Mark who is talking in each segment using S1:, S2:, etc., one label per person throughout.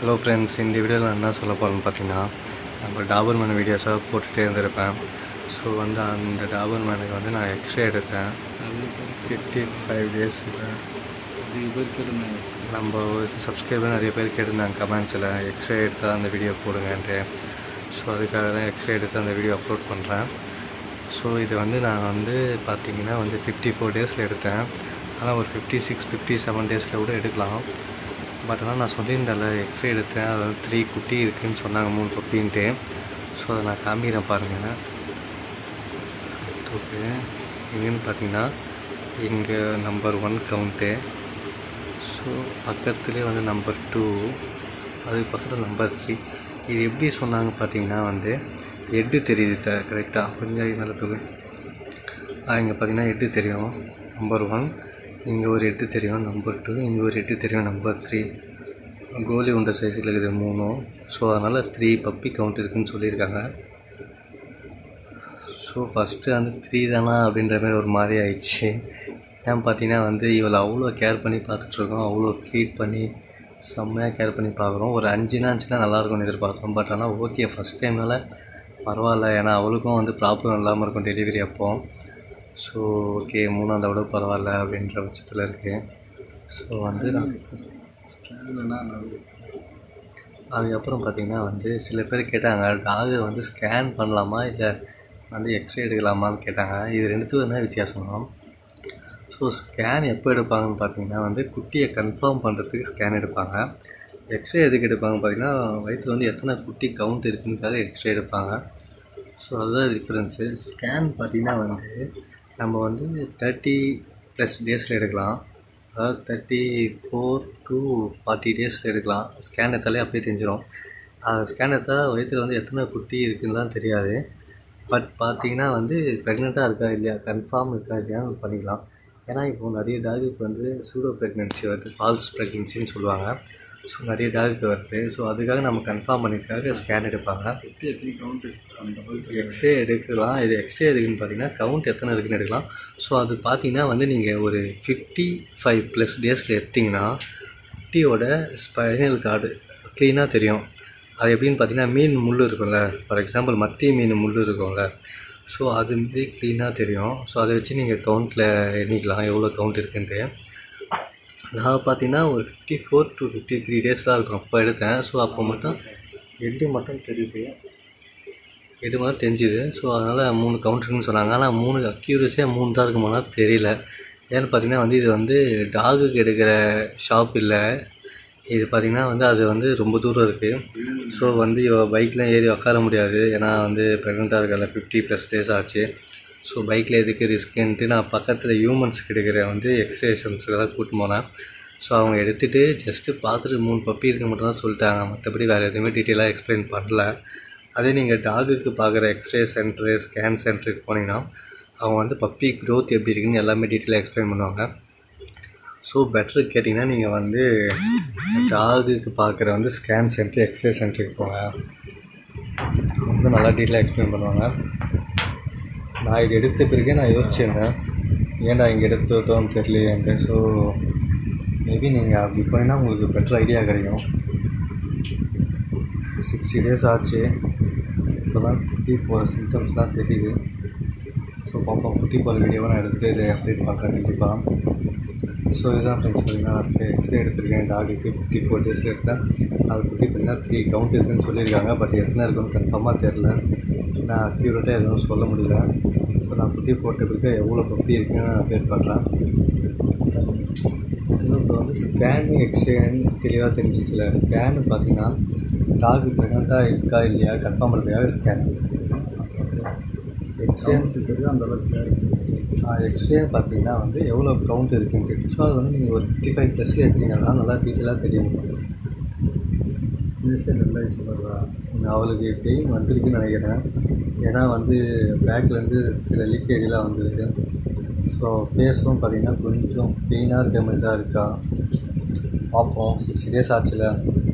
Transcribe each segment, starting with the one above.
S1: hello friends இந்த வீடியோவில் நான் என்ன சொல்ல போகிறேன்னு பார்த்தீங்கன்னா நம்ம டாபர் மேன் வீடியோஸாக போட்டுகிட்டே இருந்திருப்பேன் ஸோ வந்து அந்த டாபர் மேனுக்கு வந்து நான் எக்ஸ்ரே எடுத்தேன் ஃபிஃப்டி ஃபைவ் டேஸில்
S2: அதிக பேர் கேட்டிருந்தாங்க
S1: நம்ம சப்ஸ்கிரைபர் நிறைய பேர் கேட்டிருந்தாங்க கமெண்ட்ஸில் எக்ஸ்ரே எடுத்தால் அந்த வீடியோ போடுங்கன்ட்டு ஸோ அதுக்காக தான் எக்ஸ்ரே எடுத்து அந்த வீடியோ அப்லோட் பண்ணுறேன் ஸோ இது வந்து நான் வந்து பார்த்தீங்கன்னா வந்து ஃபிஃப்டி ஃபோர் டேஸில் எடுத்தேன் ஆனால் ஒரு ஃபிஃப்டி சிக்ஸ் ஃபிஃப்டி செவன் டேஸில் கூட எடுக்கலாம் பட் ஆனால் நான் சொல்லியிருந்தேன்ல எக்ஸ்ரே எடுத்தேன் அதாவது த்ரீ குட்டி இருக்குதுன்னு சொன்னாங்க மூணு பப்பின்ட்டு ஸோ அதை நான் காமிக்கிறேன் பாருங்கள் ஓகே எங்கேன்னு பார்த்தீங்கன்னா இங்கே நம்பர் ஒன் கவுண்ட்டு ஸோ பக்கத்துலேயே வந்து நம்பர் டூ அதுக்கு பக்கத்தில் நம்பர் த்ரீ இது எப்படி சொன்னாங்க பார்த்தீங்கன்னா வந்து எட்டு தெரியுது த கரெக்டாக கொஞ்சம் நல்ல தொகை இங்கே பார்த்தீங்கன்னா எட்டு தெரியும் நம்பர் ஒன் இங்கே ஒரு எட்டு தெரியும் நம்பர் டூ இங்கே ஒரு எட்டு தெரியும் நம்பர் த்ரீ கோலி உண்டை சைஸில் இருக்குது மூணும் ஸோ அதனால் த்ரீ பப்பி கவுண்ட் இருக்குதுன்னு சொல்லியிருக்காங்க ஸோ ஃபஸ்ட்டு வந்து த்ரீ தானா அப்படின்ற மாதிரி ஒரு மாதிரி ஆயிடுச்சு ஏன் பார்த்தீங்கன்னா வந்து இவளை அவ்வளோ கேர் பண்ணி பார்த்துட்ருக்கோம் அவ்வளோ ஃபீட் பண்ணி செம்மையாக கேர் பண்ணி பார்க்குறோம் ஒரு அஞ்சுனா அஞ்சுனா நல்லாயிருக்கும்னு எதிர்பார்க்குறோம் பட் ஆனால் ஓகே ஃபஸ்ட் டைம்னால பரவாயில்ல ஏன்னா அவளுக்கும் வந்து ப்ராப்ளம் இல்லாமல் இருக்கும் டெலிவரி அப்போ ஸோ ஓகே மூணாவது விட பரவாயில்ல அப்படின்ற பட்சத்தில் இருக்குது ஸோ வந்து நான்
S2: ஸ்கேன்னா
S1: அதுக்கப்புறம் பார்த்திங்கன்னா வந்து சில பேர் கேட்டாங்க டாகை வந்து ஸ்கேன் பண்ணலாமா இல்லை வந்து எக்ஸ்ரே எடுக்கலாமான்னு கேட்டாங்க இது ரெண்டுத்துக்கும் என்ன வித்தியாசம்னா ஸோ ஸ்கேன் எப்போ எடுப்பாங்கன்னு பார்த்தீங்கன்னா வந்து குட்டியை கன்ஃபார்ம் பண்ணுறதுக்கு ஸ்கேன் எடுப்பாங்க எக்ஸ்ரே எதுக்கு எடுப்பாங்க பார்த்தீங்கன்னா வயிற்றில் வந்து எத்தனை குட்டி கவுண்ட் இருக்குன்றதுக்காக எக்ஸ்ரே எடுப்பாங்க ஸோ அதுதான் டிஃப்ரென்ஸு ஸ்கேன் பார்த்திங்கன்னா வந்து நம்ம வந்து தேர்ட்டி ப்ளஸ் டேஸில் எடுக்கலாம் அதாவது தேர்ட்டி ஃபோர் டு ஃபார்ட்டி டேஸில் எடுக்கலாம் ஸ்கேன் எடுத்தாலே அப்படியே தெரிஞ்சிடும் ஸ்கேன் எடுத்தால் வயிற்றில் வந்து எத்தனை குட்டி இருக்குன்னுலாம் தெரியாது பட் பார்த்தீங்கன்னா வந்து ப்ரெக்னெண்ட்டாக இருக்கா இல்லையா கன்ஃபார்ம் இருக்கா இல்லையான்னு பண்ணிக்கலாம் ஏன்னா இப்போது நிறைய டாகுக்கு வந்து சூடோ ப்ரெக்னென்சி வருது ஃபால்ஸ் ப்ரெக்னென்சின்னு சொல்லுவாங்க ஸோ நிறைய டாகுக்கு வருது ஸோ அதுக்காக நம்ம கன்ஃபார்ம் பண்ணிக்கிறதுக்காக ஸ்கேன் எடுப்பாங்க
S2: எட்டு எத்தனை கவுண்ட் அந்த மாதிரி
S1: எக்ஸ்ரே எடுக்கலாம் இது எக்ஸ்ரே எதுக்குன்னு பார்த்தீங்கன்னா கவுண்ட் எத்தனை இருக்குன்னு எடுக்கலாம் ஸோ அது பார்த்தீங்கன்னா வந்து நீங்கள் ஒரு ஃபிஃப்டி ஃபைவ் ப்ளஸ் டேஸில் எடுத்திங்கன்னா குட்டியோட ஸ்பைனல் கார்டு க்ளீனாக தெரியும் அது எப்படின்னு பார்த்தீங்கன்னா மீன் முள் இருக்கும்ல ஃபார் எக்ஸாம்பிள் மத்தி மீன் முள் இருக்கும்ல ஸோ அது வந்து க்ளீனாக தெரியும் ஸோ அதை வச்சு நீங்கள் கவுண்ட்டில் எண்ணிக்கலாம் எவ்வளோ கவுண்ட் இருக்குன்ட்டு நான் பார்த்தீங்கன்னா ஒரு fifty four to fifty three days தான் இருக்கும் அப்போ எடுத்தேன் ஸோ அப்போ மட்டும் எட்டு மட்டும் தெரியுது எட்டு மட்டும் தெரிஞ்சுது ஸோ அதனால் மூணு கவுண்டருன்னு சொன்னாங்க ஆனால் மூணு அக்யூரஸியாக மூணு தான் இருக்குமானா தெரியல ஏன்னு பார்த்தீங்கன்னா வந்து இது வந்து டாகுக்கு எடுக்கிற ஷாப் இல்லை இது பார்த்திங்கன்னா வந்து அது வந்து ரொம்ப தூரம் இருக்குது ஸோ வந்து இவ பைக்கில் ஏறி உட்கார முடியாது ஏன்னா வந்து ப்ரெக்னெண்ட்டாக இருக்கல ஃபிஃப்டி ப்ளஸ் டேஸ் ஆச்சு ஸோ பைக்கில் எதுக்கு ரிஸ்க்குன்ட்டு நான் பக்கத்தில் ஹியூமன்ஸ்க்கு எடுக்கிற வந்து எக்ஸ்ரே சென்டருக்கு தான் கூட்டிட்டு போனேன் ஸோ அவங்க எடுத்துகிட்டு ஜஸ்ட்டு பார்த்துட்டு மூணு பப்பி இருக்க மட்டும் தான் சொல்லிட்டாங்க மற்றபடி வேறு எதுவுமே டீட்டெயிலாக எக்ஸ்பிளைன் பண்ணல அதே நீங்கள் டாகுக்கு பார்க்குற எக்ஸ்ரே சென்டரு ஸ்கேன் சென்டருக்கு போனீங்கன்னா அவங்க வந்து பப்பி க்ரோத் எப்படி இருக்குன்னு எல்லாமே டீட்டெயிலாக எக்ஸ்பிளைன் பண்ணுவாங்க ஸோ பெட்ரு கேட்டிங்கன்னா நீங்கள் வந்து டாகுக்கு பார்க்குற வந்து ஸ்கேன் சென்டர் எக்ஸ்ரே சென்டருக்கு போங்க ரொம்ப நல்லா டீட்டெயிலாக எக்ஸ்பிளைன் பண்ணுவாங்க நான் இது எடுத்த பிறகு நான் யோசிச்சிருந்தேன் ஏன்டா இங்கே எடுத்துட்டோம்னு தெரியலையேன்ட்டு ஸோ மேபி நீங்கள் அப்படி போனீங்கன்னா உங்களுக்கு பெட்டர் ஐடியா கிடைக்கும் சிக்ஸ்டி டேஸ் ஆச்சு இப்போ தான் குட்டி போகிற சிம்டம்ஸ்லாம் தெரியுது ஸோ பார்ப்போம் குட்டி போகிற வீடியோவை நான் எடுத்து இதை அப்டேட் பண்ணுறேன் கண்டிப்பாக ஸோ இதுதான் ஃப்ரெண்ட்ஸ் பார்த்தீங்கன்னா நான் எக்ஸ்ரே எடுத்திருக்கேன் டாகுக்கு ஃபிஃப்டி ஃபோர் டேஸில் எடுத்தேன் அது குட்டி பார்த்தீங்கன்னா த்ரீ கவுண்ட் இருக்குன்னு சொல்லியிருக்காங்க பட் எத்தனை இருக்குன்னு கன்ஃபார்மாக தெரில நான் அக்யூரேட்டாக எதுவும் சொல்ல முடியல ஸோ நான் குட்டி போட்ட பிறகு எவ்வளோ பப்பி இருக்குன்னு நான் அப்டேட் பண்ணுறேன் இன்னும் இப்போ வந்து ஸ்கேனிங் எக்ஸ்ரேன்னு தெளிவாக தெரிஞ்சிச்சுல ஸ்கேன் பார்த்தீங்கன்னா டாக் ப்ரெக்னெண்ட்டாக இருக்கா இல்லையா கன்ஃபார்ம் பண்ணுறதுக்காக ஸ்கேன் எக்ஸ்ரே
S2: கவுண்ட் தெரியும் அந்த அளவுக்கு
S1: எக்ஸ்ரே பார்த்தீங்கன்னா வந்து எவ்வளோ கவுண்ட் இருக்குன்ட்டு ஸோ அது வந்து நீங்கள் ஒரு ஃபிஃப்டி ஃபைவ் ப்ளஸில் எடுத்தீங்கன்னா நல்லா டீட்டெயிலாக தெரியும்
S2: ஃபேஸே நல்லாயிடுச்சு வருவா
S1: அவளுக்கு பெயின் வந்திருக்குன்னு நினைக்கிறேன் ஏன்னா வந்து பேக்லேருந்து சில லீக்கேஜெலாம் வந்தது ஸோ ஃபேஸும் பார்த்தீங்கன்னா கொஞ்சம் பெயினாக இருக்க மாதிரி தான் இருக்கா பார்ப்போம் சிக்ஸ்டி டேஸ் ஆச்சுல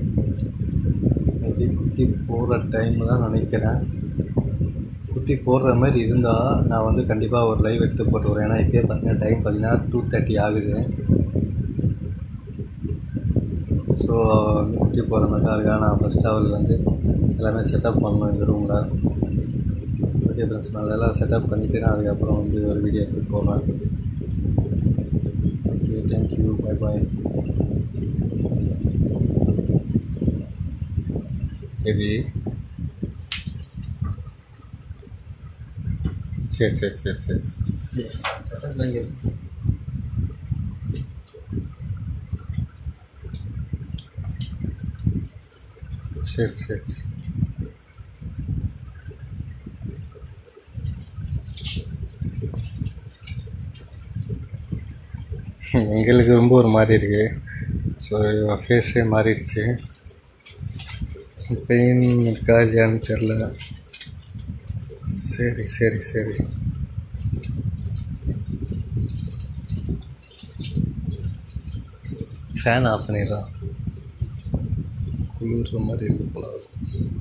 S1: மேபி குட்டி போகிற டைம் தான் நினைக்கிறேன் குட்டி போடுற மாதிரி இருந்தால் நான் வந்து கண்டிப்பாக ஒரு லைவ் எடுத்து போட்டு வரேன் ஏன்னா இப்போயே பார்த்தீங்கன்னா டைம் பார்த்தீங்கன்னா டூ தேர்ட்டி ஆகுது ஸோ ஸோ வந்து குட்டி போகிறதுனாக்கா அதுக்காக நான் ஃபஸ்ட்டு அவளுக்கு வந்து எல்லாமே செட்டப் பண்ணணும் இந்த ரூமில் ஓகே ஃப்ரெண்ட்ஸ் நான் அதெல்லாம் செட்டப் பண்ணிவிட்டு நான் அதுக்கப்புறம் வந்து ஒரு வீடியோ எடுத்து போவேன் okay thank you bye bye baby சரி சரி சரி சரி சரி செட்டப்லாம் இங்கே இருக்கு சரி சரி சரி எங்களுக்கு ரொம்ப ஒரு மாதிரி இருக்குது ஸோ ஃபேஸே மாறிடுச்சு பெயின் இருக்கா இல்லையான்னு தெரில சரி சரி சரி ஃபேன் ஆஃப் பண்ணிடுறான் குளிர்ற மாதிரி இருக்கு போல